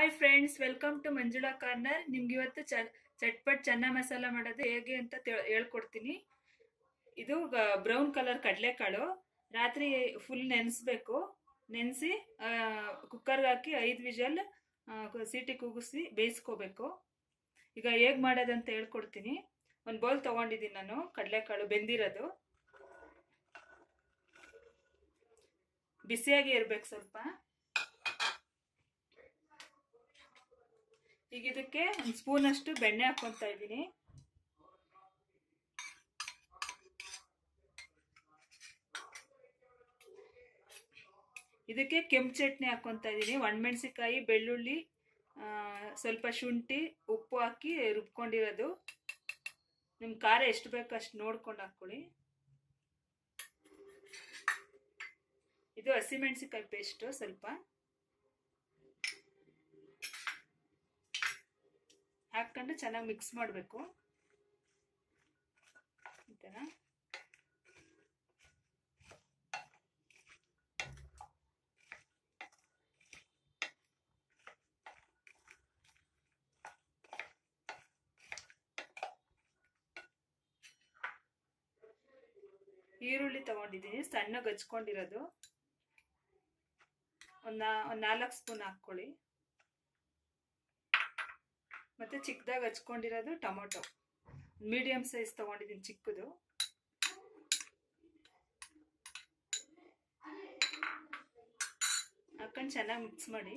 hi friends welcome to Manjula corner ನಿಮ್ಗೆ ಇವತ್ತು ಚ ಚಟ್ಪಟ್ ಚೆನ್ನ ಮಸಾಲ ಮಾಡೋದು ಹೇಗೆ ಅಂತ ತಿಳ್- ಹೇಳ್ಕೊಡ್ತೀನಿ ಇದು ಬ್ರೌನ್ ಕಲರ್ ಕಡಲೆಕಾಳು ರಾತ್ರಿ ಫುಲ್ ನೆನೆಸ್ಬೇಕು ನೆನೆಸಿ ಕುಕ್ಕರ್ಗೆ ಹಾಕಿ ಐದು ವಿಜಲ್ ಸೀಟಿ ಕೂಗಿಸಿ ಬೇಯಿಸ್ಕೋಬೇಕು ಈಗ ಹೇಗೆ ಮಾಡೋದಂತ ಹೇಳ್ಕೊಡ್ತೀನಿ ಒಂದು ಬೌಲ್ ತೊಗೊಂಡಿದ್ದೀನಿ ನಾನು ಕಡಲೆಕಾಳು ಬೆಂದಿರೋದು ಬಿಸಿಯಾಗಿ ಇರ್ಬೇಕು ಸ್ವಲ್ಪ ಈಗ ಇದಕ್ಕೆ ಒಂದು ಸ್ಪೂನ್ ಅಷ್ಟು ಬೆಣ್ಣೆ ಹಾಕೊತಾ ಇದ್ದೀನಿ ಇದಕ್ಕೆ ಕೆಂಪು ಚಟ್ನಿ ಹಾಕೊತಾ ಇದ್ದೀನಿ ಒಣಮೆಣಸಿಕಾಯಿ ಬೆಳ್ಳುಳ್ಳಿ ಆ, ಸ್ವಲ್ಪ ಶುಂಠಿ ಉಪ್ಪು ಹಾಕಿ ರುಬ್ಕೊಂಡಿರೋದು ನಿಮ್ಮ ಖಾರ ಎಷ್ಟು ಬೇಕೋ ಅಷ್ಟು ನೋಡ್ಕೊಂಡು ಹಾಕ್ಕೊಳ್ಳಿ ಇದು ಹಸಿಮೆಣಸಿಕಾಯಿ ಪೇಸ್ಟು ಸ್ವಲ್ಪ ಹಾಕ್ಕೊಂಡು ಚೆನ್ನಾಗಿ ಮಿಕ್ಸ್ ಮಾಡಬೇಕು ಈ ಥರ ಈರುಳ್ಳಿ ತಗೊಂಡಿದ್ದೀನಿ ಸಣ್ಣಗೆ ಹಚ್ಕೊಂಡಿರೋದು ಒಂದು ಒಂದು ನಾಲ್ಕು ಸ್ಪೂನ್ ಹಾಕ್ಕೊಳ್ಳಿ ಮತ್ತೆ ಚಿಕ್ಕದಾಗಿ ಹಚ್ಕೊಂಡಿರೋದು ಟೊಮೊಟೊ ಮೀಡಿಯಮ್ ಸೈಜ್ ತಗೊಂಡಿದ್ದೀನಿ ಚಿಕ್ಕದು ಹಾಕೊಂಡು ಚೆನ್ನಾಗಿ ಮಿಕ್ಸ್ ಮಾಡಿ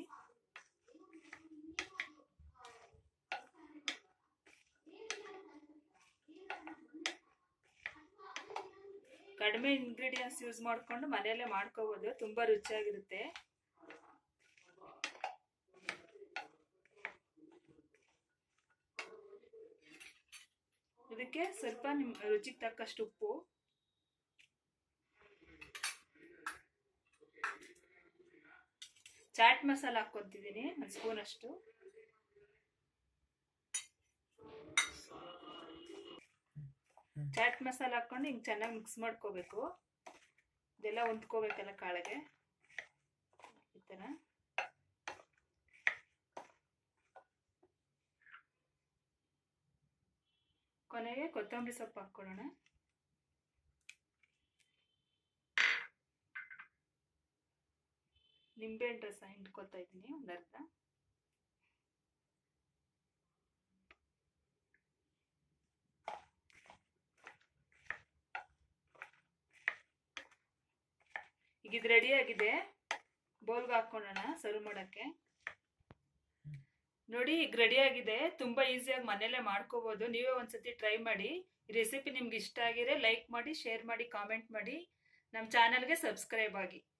ಕಡಿಮೆ ಇಂಗ್ರೀಡಿಯೆಂಟ್ಸ್ ಯೂಸ್ ಮಾಡಿಕೊಂಡು ಮನೆಯಲ್ಲೇ ಮಾಡ್ಕೋಬೋದು ತುಂಬ ರುಚಿಯಾಗಿರುತ್ತೆ ಇದಕ್ಕೆ ಸ್ವಲ್ಪ ನಿಮ್ಮ ರುಚಿಗೆ ತಕ್ಕಷ್ಟು ಉಪ್ಪು ಚಾಟ್ ಮಸಾಲ ಹಾಕ್ಕೊಂತಿದ್ದೀನಿ ಒಂದು ಸ್ಪೂನ್ ಅಷ್ಟು ಚಾಟ್ ಮಸಾಲ ಹಾಕೊಂಡು ಹಿಂಗೆ ಚೆನ್ನಾಗಿ ಮಿಕ್ಸ್ ಮಾಡ್ಕೋಬೇಕು ಇದೆಲ್ಲ ಹೊಂದ್ಕೋಬೇಕಲ್ಲ ಕಾಳಿಗೆ ಈ ಥರ ಕೊನೆಗೆ ಕೊತ್ತಂಬರಿ ಸೊಪ್ಪು ಹಾಕ್ಕೊಳ್ಳೋಣ ನಿಂಬೆಹಣ್ಣು ರಸ ಹಿಂಡ್ಕೊತಾ ಇದ್ದೀನಿ ಒಂದು ಅರ್ಧ ಈಗ ಇದು ರೆಡಿ ಆಗಿದೆ ಬೌಲ್ಗೆ ಹಾಕೊಳ್ಳೋಣ ಸರ್ವ್ ಮಾಡೋಕ್ಕೆ ನೋಡಿ ಈಗ ರೆಡಿ ಆಗಿದೆ ತುಂಬ ಈಸಿಯಾಗಿ ಮನೇಲೆ ಮಾಡ್ಕೋಬೋದು ನೀವೇ ಒಂದ್ಸತಿ ಟ್ರೈ ಮಾಡಿ ಈ ರೆಸಿಪಿ ನಿಮ್ಗೆ ಇಷ್ಟ ಆಗಿದ್ರೆ ಲೈಕ್ ಮಾಡಿ ಶೇರ್ ಮಾಡಿ ಕಾಮೆಂಟ್ ಮಾಡಿ ನಮ್ಮ ಚಾನಲ್ಗೆ ಸಬ್ಸ್ಕ್ರೈಬ್ ಆಗಿ